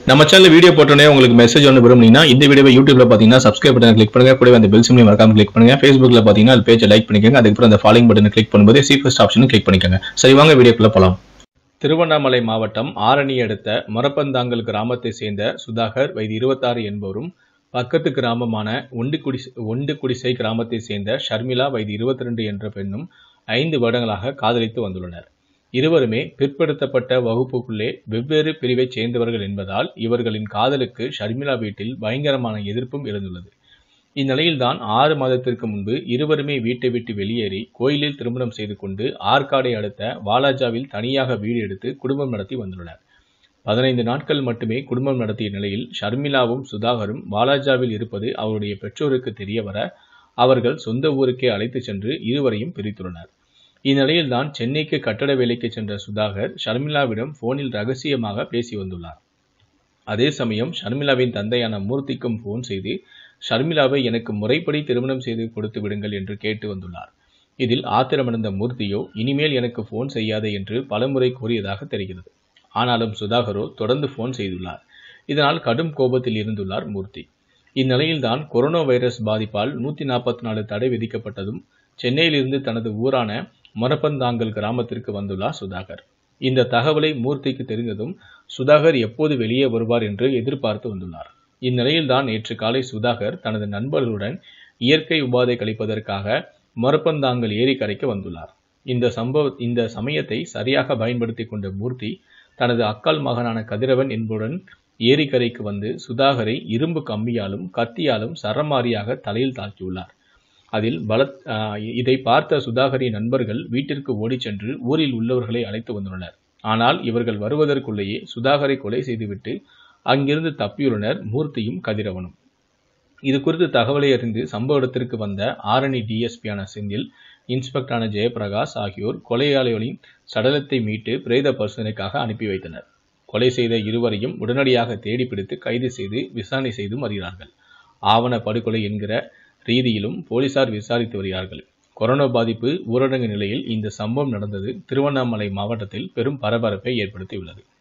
நம்ம channel video போட்டோன்னே உங்களுக்கு மெசேஜ் ஒன்று விரும்புனீங்கன்னா இந்த வீடியோவை யூடியூப்ல பார்த்தீங்கன்னா சப்ஸ்கிரைப் பட்டன் கிளிக் பண்ணுங்க கூடவே அந்த பெல் சிம்லையும் மறக்காம கிளிக் பண்ணுங்க ஃபேஸ்புக்ல பார்த்தீங்கன்னா அது பேஜை லைக் பண்ணிக்கோங்க அதுக்கப்புறம் அந்த ஃபாலோயிங் பட்டனை கிளிக் பண்ணும்போது சி ஃபர்ஸ்ட் ஆப்ஷனும் கிளிக் பண்ணிக்கோங்க சரி வாங்க வீடியோக்குள்ள போலாம் திருவண்ணாமலை மாவட்டம் ஆரணி அடுத்த மொரப்பந்தாங்கல் கிராமத்தை சேர்ந்த சுதாகர் வயது இருபத்தாறு என்பவரும் பக்கத்து கிராமமான ஒண்டுகுடி ஒண்டுகுடிசை கிராமத்தை சேர்ந்த ஷர்மிளா வயது இருபத்தி ரெண்டு என்ற பெண்ணும் ஐந்து வருடங்களாக காதலித்து வந்துள்ளனர் இருவருமே பிற்படுத்தப்பட்ட வகுப்புக்குள்ளே வெவ்வேறு பிரிவைச் சேர்ந்தவர்கள் என்பதால் இவர்களின் காதலுக்கு ஷர்மிளா வீட்டில் பயங்கரமான எதிர்ப்பும் எழுந்துள்ளது இந்நிலையில்தான் ஆறு மாதத்திற்கு முன்பு இருவருமே வீட்டை விட்டு வெளியேறி கோயிலில் திருமணம் செய்து கொண்டு ஆற்காடை அடுத்த வாலாஜாவில் தனியாக வீடு எடுத்து குடும்பம் நடத்தி வந்துள்ளனர் பதினைந்து நாட்கள் மட்டுமே குடும்பம் நடத்திய நிலையில் ஷர்மிளாவும் சுதாகரும் வாலாஜாவில் இருப்பது அவருடைய பெற்றோருக்கு தெரிய வர அவர்கள் சொந்த ஊருக்கே அழைத்துச் சென்று இருவரையும் பிரித்துள்ளனர் இந்நிலையில்தான் சென்னைக்கு கட்டட வேலைக்கு சென்ற சுதாகர் ஷர்மிளாவிடம் போனில் ரகசியமாக பேசி வந்துள்ளார் அதே சமயம் ஷர்மிளாவின் தந்தையான மூர்த்திக்கும் போன் செய்து ஷர்மிளாவை எனக்கு முறைப்படி திருமணம் செய்து கொடுத்து விடுங்கள் என்று கேட்டு வந்துள்ளார் இதில் ஆத்திரமடைந்த மூர்த்தியோ இனிமேல் எனக்கு போன் செய்யாதே என்று பலமுறை கூறியதாக தெரிகிறது ஆனாலும் சுதாகரோ தொடர்ந்து போன் செய்துள்ளார் இதனால் கடும் கோபத்தில் இருந்துள்ளார் மூர்த்தி இந்நிலையில்தான் கொரோனா வைரஸ் பாதிப்பால் நூற்றி நாற்பத்தி நாலு தடை விதிக்கப்பட்டதும் சென்னையிலிருந்து தனது ஊரான மொரப்பந்தாங்கல் கிராமத்திற்கு வந்துள்ளார் சுதாகர் இந்த தகவலை மூர்த்திக்கு தெரிந்ததும் சுதாகர் எப்போது வெளியே வருவார் என்று எதிர்பார்த்து வந்துள்ளார் இந்நிலையில்தான் நேற்று காலை சுதாகர் தனது நண்பர்களுடன் இயற்கை உபாதை கழிப்பதற்காக மொரப்பந்தாங்கல் ஏரிக்கரைக்கு வந்துள்ளார் இந்த சம்பவ இந்த சமயத்தை சரியாக பயன்படுத்தி கொண்ட மூர்த்தி தனது அக்கால் மகனான கதிரவன் என்புடன் ஏரிக்கரைக்கு வந்து சுதாகரை இரும்பு கம்பியாலும் கத்தியாலும் சரமாரியாக தலையில் தாக்கியுள்ளார் அதில் பலத் ஆஹ் இதை பார்த்த சுதாகரின் நண்பர்கள் வீட்டிற்கு ஓடிச் சென்று ஊரில் உள்ளவர்களை அழைத்து வந்துள்ளனர் ஆனால் இவர்கள் வருவதற்குள்ளேயே சுதாகரை கொலை செய்துவிட்டு அங்கிருந்து தப்பியுள்ளனர் மூர்த்தியும் கதிரவனும் இது குறித்து தகவலை அறிந்து சம்பவ இடத்திற்கு வந்த ஆரணி டிஎஸ்பியான செந்தில் இன்ஸ்பெக்டரான ஜெயபிரகாஷ் ஆகியோர் கொலையாளிகளின் சடலத்தை மீட்டு பிரேத பரிசோதனைக்காக அனுப்பி வைத்தனர் கொலை செய்த இருவரையும் உடனடியாக தேடி பிடித்து கைது செய்து விசாரணை செய்தும் வருகிறார்கள் ஆவண படுகொலை என்கிற ரீதியிலும் போலீசார் விசாரித்து வருகிறார்கள் கொரோனா பாதிப்பு ஊரடங்கு நிலையில் இந்த சம்பவம் நடந்தது திருவண்ணாமலை மாவட்டத்தில் பெரும் பரபரப்பை ஏற்படுத்தியுள்ளது